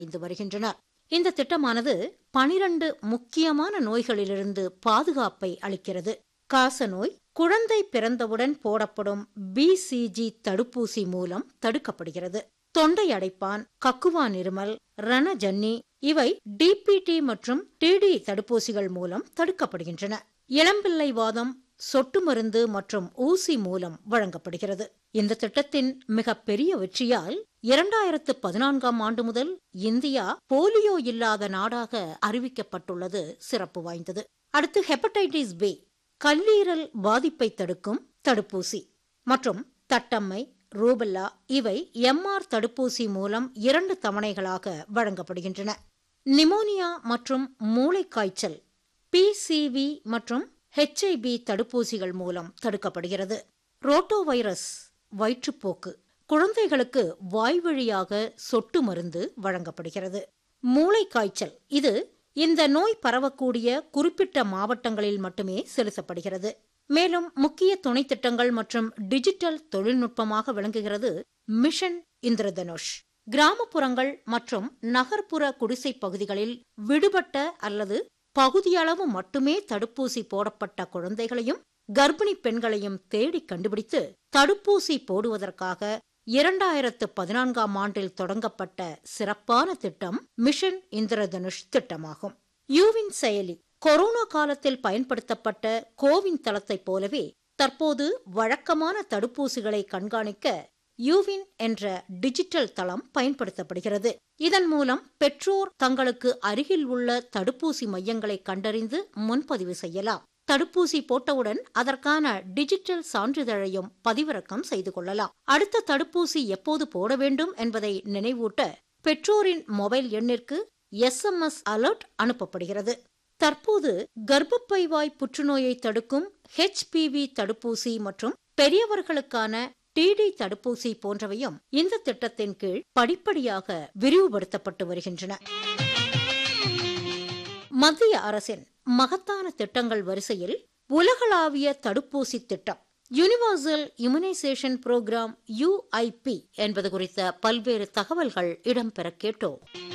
செய்து வருகின்றனர் இந்த திட்டமானது பனிரண்டு முக்கியமான நோய்களிலிருந்து பாதுகாப்பை அளிக்கிறது காசநோய் குழந்தை பிறந்தவுடன் போடப்படும் பிசிஜி தடுப்பூசி மூலம் தடுக்கப்படுகிறது தொண்டை அடைப்பான் கக்குவான் இருமல் ரணஜன்னி இவை டிபிடி மற்றும் டிடி தடுப்பூசிகள் மூலம் தடுக்கப்படுகின்றன இளம்பிள்ளை வாதம் சொட்டு மருந்து மற்றும் ஊசி மூலம் வழங்கப்படுகிறது இந்த திட்டத்தின் மிக பெரிய வெற்றியால் இரண்டாயிரத்து பதினான்காம் ஆண்டு முதல் இந்தியா போலியோ இல்லாத நாடாக அறிவிக்கப்பட்டுள்ளது சிறப்பு வாய்ந்தது அடுத்து ஹெப்படைட்டிஸ் பி கல்லீரல் பாதிப்பை தடுக்கும் தடுப்பூசி மற்றும் தட்டம்மை ரூபல்லா இவை எம்ஆர் தடுப்பூசி மூலம் இரண்டு தவணைகளாக வழங்கப்படுகின்றன நிமோனியா மற்றும் மூளைக்காய்ச்சல் பிசிவி மற்றும் ஹெச்ஐபி தடுப்பூசிகள் மூலம் தடுக்கப்படுகிறது ரோட்டோ வைரஸ் வயிற்றுப்போக்கு குழந்தைகளுக்கு வாய்வழியாக சொட்டு மருந்து வழங்கப்படுகிறது மூளைக்காய்ச்சல் இது இந்த நோய் பரவக்கூடிய குறிப்பிட்ட மாவட்டங்களில் மட்டுமே செலுத்தப்படுகிறது மேலும் முக்கிய துணை திட்டங்கள் மற்றும் டிஜிட்டல் தொழில்நுட்பமாக விளங்குகிறது மிஷன் இந்திரதனுஷ் கிராமப்புறங்கள் மற்றும் நகர்ப்புற குடிசை பகுதிகளில் விடுபட்ட அல்லது பகுதியளவு மட்டுமே தடுப்பூசி போடப்பட்ட குழந்தைகளையும் கர்ப்பிணி பெண்களையும் தேடி கண்டுபிடித்து தடுப்பூசி போடுவதற்காக இரண்டாயிரத்து பதினான்காம் ஆண்டில் தொடங்கப்பட்ட சிறப்பான திட்டம் மிஷன் இந்திரதனுஷ் திட்டமாகும் யூவின் செயலி கொரோனா காலத்தில் பயன்படுத்தப்பட்ட கோவின் தளத்தைப் போலவே தற்போது வழக்கமான தடுப்பூசிகளை கண்காணிக்க யூவின் என்ற டிஜிட்டல் தளம் பயன்படுத்தப்படுகிறது இதன் மூலம் பெற்றோர் தங்களுக்கு அருகில் உள்ள தடுப்பூசி மையங்களை கண்டறிந்து முன்பதிவு செய்யலாம் தடுப்பூசி போட்டவுடன் அதற்கான டிஜிட்டல் சான்றிதழையும் பதிவிறக்கம் செய்து கொள்ளலாம் அடுத்த தடுப்பூசி எப்போது போட வேண்டும் என்பதை நினைவூட்ட பெற்றோரின் மொபைல் எண்ணிற்கு எஸ்எம்எஸ் அலர்ட் அனுப்பப்படுகிறது தற்போது கர்ப்பப்பைவாய் புற்றுநோயை தடுக்கும் ஹெச்பிவி தடுப்பூசி மற்றும் பெரியவர்களுக்கான டிடி தடுப்பூசி போன்றவையும் இந்த திட்டத்தின் கீழ் படிப்படியாக விரிவுபடுத்தப்பட்டு வருகின்றன மத்திய அரசின் மகத்தான திட்டங்கள் வரிசையில் உலகளாவிய தடுப்பூசி திட்டம் யூனிவர்சல் இம்யூனைசேஷன் புரோகிராம் யுஐபி என்பது குறித்த பல்வேறு தகவல்கள் இடம்பெற கேட்டோம்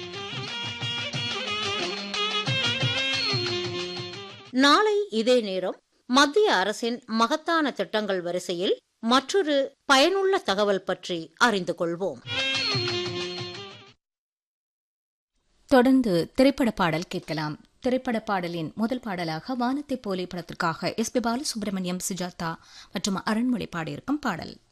நாளை இதே நேரம் மத்திய அரசின் மகத்தான திட்டங்கள் வரிசையில் மற்றொரு பயனுள்ள தகவல் பற்றி அறிந்து கொள்வோம் தொடர்ந்து திரைப்பட பாடல் கேட்கலாம் திரைப்பட பாடலின் முதல் பாடலாக வானத்தை போலே படத்திற்காக எஸ் பி பாலசுப்ரமணியம் சுஜாதா மற்றும் அரண்மொழி பாடியிருக்கும் பாடல்